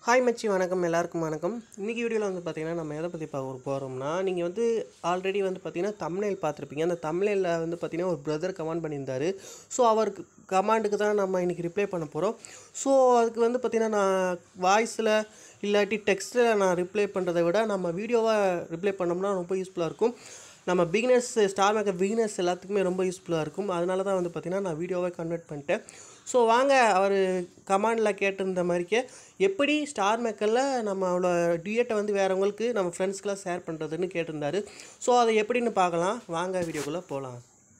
hi மச்சி வணக்கம் எல்லாருக்கும் வணக்கம் இன்றைக்கி வீடியோவில் வந்து பார்த்தீங்கன்னா நம்ம எதை பற்றி பார்க்க போகிறோம்னா நீங்கள் வந்து ஆல்ரெடி வந்து பார்த்தீங்கன்னா தமிழில் பார்த்துருப்பீங்க அந்த தமிழில் வந்து பார்த்தீங்கன்னா ஒரு பிரதர் கமெண்ட் பண்ணியிருந்தாரு ஸோ அவருக்கு கமாண்டுக்கு தான் நம்ம இன்றைக்கி ரிப்ளை பண்ண போகிறோம் ஸோ அதுக்கு வந்து பார்த்தீங்கன்னா நான் வாய்ஸில் இல்லாட்டி டெக்ஸ்ட்டில் நான் ரிப்ளை பண்ணுறதை விட நம்ம வீடியோவாக ரிப்ளை பண்ணோம்னா ரொம்ப யூஸ்ஃபுல்லாக இருக்கும் நம்ம பிகினர்ஸ் ஸ்டார் மேக்கர் பிகினர்ஸ் எல்லாத்துக்குமே ரொம்ப யூஸ்ஃபுல்லாக இருக்கும் அதனால தான் வந்து பார்த்திங்கன்னா நான் வீடியோவை கன்வெர்ட் பண்ணிட்டேன் ஸோ வாங்க அவர் கமாண்டில் கேட்டிருந்த மாதிரிக்கே எப்படி ஸ்டார் மேக்கரில் நம்மளோட டியேட்டை வந்து வேறவங்களுக்கு நம்ம ஃப்ரெண்ட்ஸ்க்கெலாம் ஷேர் பண்ணுறதுன்னு கேட்டிருந்தாரு ஸோ அதை எப்படின்னு பார்க்கலாம் வாங்க வீடியோக்குள்ளே போகலாம்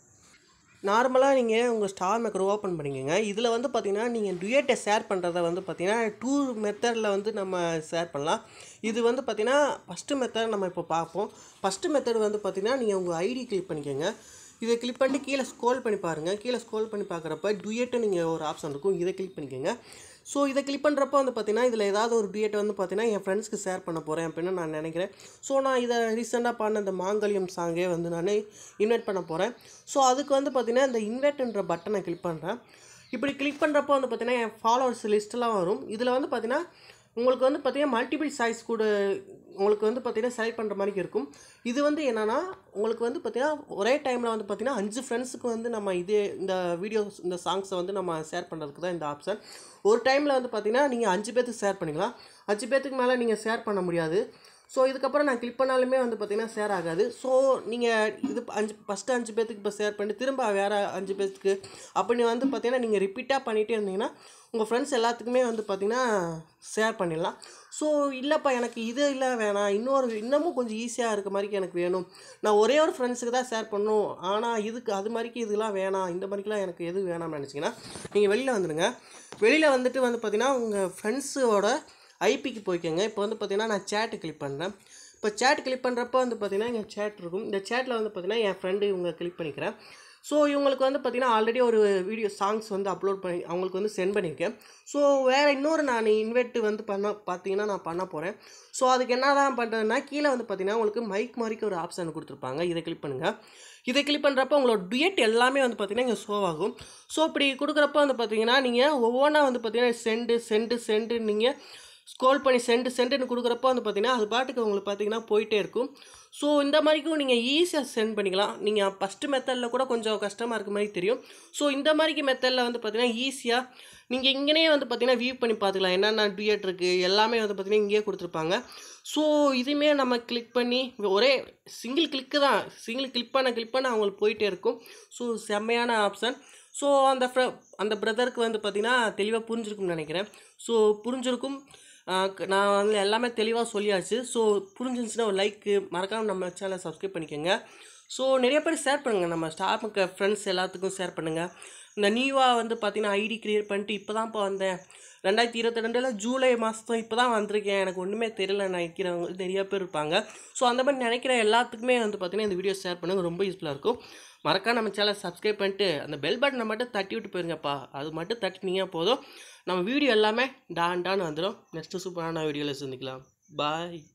நார்மலாக நீங்கள் உங்கள் ஸ்டார் மேக்கர் ஓப்பன் பண்ணிக்கோங்க இதில் வந்து பார்த்தீங்கன்னா நீங்கள் டுயேட்டை ஷேர் பண்ணுறத வந்து பார்த்தீங்கன்னா டூ மெத்தடில் வந்து நம்ம ஷேர் பண்ணலாம் இது வந்து பார்த்தீங்கன்னா ஃபஸ்ட்டு மெத்தட் நம்ம இப்போ பார்ப்போம் ஃபஸ்ட்டு மெத்தட் வந்து பார்த்தீங்கன்னா நீங்கள் உங்கள் ஐடி கிளிக் பண்ணிக்கோங்க இதை கிளிக் பண்ணி கீழே ஸ்க்ரோல் பண்ணி பாருங்கள் கீழே ஸ்க்ரோல் பண்ணி பார்க்குறப்ப டுயேட்டு நீங்கள் ஒரு ஆப்ஷன் இருக்கும் இதை கிளிக் பண்ணிக்கோங்க ஸோ இதை கிளிக் பண்ணுறப்ப வந்து பார்த்தீங்கன்னா இதில் ஏதாவது ஒரு டுயேட் வந்து பார்த்தீங்கன்னா என் ஃப்ரெண்ட்ஸ்க்கு ஷேர் பண்ண போகிறேன் அப்படின்னு நான் நினைக்கிறேன் ஸோ நான் இதை ரீசெண்டாக பாடின இந்த மாங்கல்யம் சாங்கே வந்து நான் இன்வைட் பண்ண போகிறேன் ஸோ அதுக்கு வந்து பார்த்தீங்கன்னா இந்த இன்வைட்ன்ற பட்டனை கிளிக் பண்ணுறேன் இப்படி கிளிக் பண்ணுறப்போ வந்து பார்த்தீங்கன்னா என் ஃபாலோவர்ஸ் லிஸ்ட்டெல்லாம் வரும் இதில் வந்து பார்த்தீங்கன்னா உங்களுக்கு வந்து பார்த்தீங்கன்னா மல்டிபிள் சாய்ஸ் கூட உங்களுக்கு வந்து பார்த்தீங்கன்னா செலக்ட் பண்ணுற மாதிரி இருக்கும் இது வந்து என்னென்னா உங்களுக்கு வந்து பார்த்தீங்கன்னா ஒரே டைமில் வந்து பார்த்தீங்கன்னா அஞ்சு ஃப்ரெண்ட்ஸுக்கு வந்து நம்ம இதே இந்த வீடியோஸ் இந்த சாங்ஸை வந்து நம்ம ஷேர் பண்ணுறதுக்கு தான் இந்த ஆப்ஷன் ஒரு டைமில் வந்து பார்த்தீங்கன்னா நீங்கள் அஞ்சு பேர்த்துக்கு ஷேர் பண்ணிக்கலாம் அஞ்சு பேர்த்துக்கு மேலே நீங்கள் ஷேர் பண்ண முடியாது ஸோ இதுக்கப்புறம் நான் கிளிக் பண்ணாலுமே வந்து பார்த்தீங்கன்னா ஷேர் ஆகாது ஸோ நீங்கள் இது அஞ்சு ஃபஸ்ட்டு அஞ்சு பேர்த்துக்கு இப்போ ஷேர் பண்ணி திரும்ப வேறு அஞ்சு பேர்த்துக்கு அப்படி வந்து பார்த்தீங்கன்னா நீங்கள் ரிப்பீட்டாக பண்ணிகிட்டே இருந்தீங்கன்னா உங்கள் ஃப்ரெண்ட்ஸ் எல்லாத்துக்குமே வந்து பார்த்தீங்கன்னா ஷேர் பண்ணிடலாம் ஸோ இல்லைப்பா எனக்கு இது இல்லை வேணாம் இன்னொரு இன்னமும் கொஞ்சம் ஈஸியாக இருக்க மாதிரி எனக்கு வேணும் நான் ஒரே ஒரு ஃப்ரெண்ட்ஸுக்கு தான் ஷேர் பண்ணணும் ஆனால் இதுக்கு அது மாதிரிக்கு இதெல்லாம் வேணாம் இந்த மாதிரிக்கெலாம் எனக்கு எது வேணாம்னு நினச்சிங்கன்னா நீங்கள் வெளியில் வந்துடுங்க வெளியில் வந்துட்டு வந்து பார்த்தீங்கன்னா உங்கள் ஃப்ரெண்ட்ஸோட ஐபிக்கு போய்க்கோங்க இப்போ வந்து பார்த்தீங்கன்னா நான் சேட்டு கிளிக் பண்ணுறேன் இப்போ சேட் கிளிக் பண்ணுறப்போ வந்து பார்த்தீங்கன்னா இங்கே சேட் இருக்கும் இந்த சேட்டில் வந்து பார்த்தீங்கன்னா என் ஃப்ரெண்டு இவங்க கிளிக் பண்ணிக்கிறேன் ஸோ இவங்களுக்கு வந்து பார்த்தீங்கன்னா ஆல்ரெடி ஒரு வீடியோ சாங்ஸ் வந்து அப்லோட் பண்ணி அவங்களுக்கு வந்து சென்ட் பண்ணியிருக்கேன் ஸோ வேறு இன்னொரு நான் இன்வைட் வந்து பண்ண பார்த்தீங்கன்னா நான் பண்ண போகிறேன் ஸோ அதுக்கு என்ன தான் பண்ணுறதுன்னா கீழே வந்து பார்த்தீங்கன்னா உங்களுக்கு மைக் மாதிரிக்கு ஒரு ஆப்ஷன் கொடுத்துருப்பாங்க இதை கிளிக் பண்ணுங்கள் இதை கிளிக் பண்ணுறப்போ உங்களோட டுயட் எல்லாமே வந்து பார்த்தீங்கன்னா இங்கே ஷோ ஆகும் ஸோ இப்படி கொடுக்குறப்ப வந்து பார்த்தீங்கன்னா நீங்கள் ஒவ்வொன்றா வந்து பார்த்தீங்கன்னா சென்டு சென்டு சென்டு நீங்கள் ஸ்க்ரோல் பண்ணி சென்ட் சென்ட்னு கொடுக்குறப்போ வந்து பார்த்தீங்கன்னா அது பாட்டுக்கு உங்களுக்கு பார்த்தீங்கன்னா போயிட்டே இருக்கும் ஸோ இந்த மாதிரிக்கும் நீங்கள் ஈஸியாக சென்ட் பண்ணிக்கலாம் நீங்கள் ஃபஸ்ட்டு மெத்தடில் கூட கொஞ்சம் கஷ்டமாக இருக்க மாதிரி தெரியும் ஸோ இந்த மாதிரிக்கு மெத்தடில் வந்து பார்த்தீங்கன்னா ஈஸியாக நீங்கள் இங்கேனே வந்து பார்த்தீங்கன்னா வியூ பண்ணி பார்த்துக்கலாம் என்னென்ன டுயட் இருக்குது எல்லாமே வந்து பார்த்தீங்கன்னா இங்கேயே கொடுத்துருப்பாங்க ஸோ இதுவுமே நம்ம கிளிக் பண்ணி ஒரே சிங்கிள் கிளிக்கு தான் சிங்கிள் கிளிக் பண்ண கிளிக் பண்ண அவங்களுக்கு போயிட்டே இருக்கும் ஸோ செம்மையான ஆப்ஷன் ஸோ அந்த ஃப்ர அந்த பிரதருக்கு வந்து பார்த்திங்கன்னா தெளிவாக புரிஞ்சிருக்கும்னு நினைக்கிறேன் ஸோ புரிஞ்சிருக்கும் நான் வந்து எல்லாமே தெளிவாக சொல்லியாச்சு ஸோ புரிஞ்சிருந்துச்சுன்னா ஒரு லைக்கு மறக்காமல் நம்ம சேனலை சப்ஸ்கிரைப் பண்ணிக்கோங்க ஸோ நிறைய பேர் ஷேர் பண்ணுங்கள் நம்ம ஸ்டாஃபுக்கு ஃப்ரெண்ட்ஸ் எல்லாத்துக்கும் ஷேர் பண்ணுங்கள் இந்த நியூவாக வந்து பார்த்தீங்கன்னா ஐடி க்ரியேட் பண்ணிட்டு இப்போ தான் இப்போ வந்தேன் ரெண்டாயிரத்தி இருபத்தி ரெண்டில் ஜூலை மாதம் இப்போ தான் வந்திருக்கேன் எனக்கு ஒன்றுமே தெரியல நினைக்கிறவங்க நிறைய பேர் இருப்பாங்க ஸோ அந்த மாதிரி நினைக்கிற எல்லாத்துக்குமே வந்து பார்த்தீங்கன்னா இந்த வீடியோ ஷேர் பண்ணுங்கள் ரொம்ப யூஸ்ஃபுல்லாக இருக்கும் மறக்காம நம்ம சேனலை சப்ஸ்கிரைப் பண்ணிட்டு அந்த பெல் பட்டனை மட்டும் தட்டி விட்டு போயிருங்கப்பா அது மட்டும் தட்டினீங்க போதும் நம்ம வீடியோ எல்லாமே டான் டான் வந்துடும் நெக்ஸ்ட்டு சூப்பரான வீடியோவில் சந்திக்கலாம் பாய்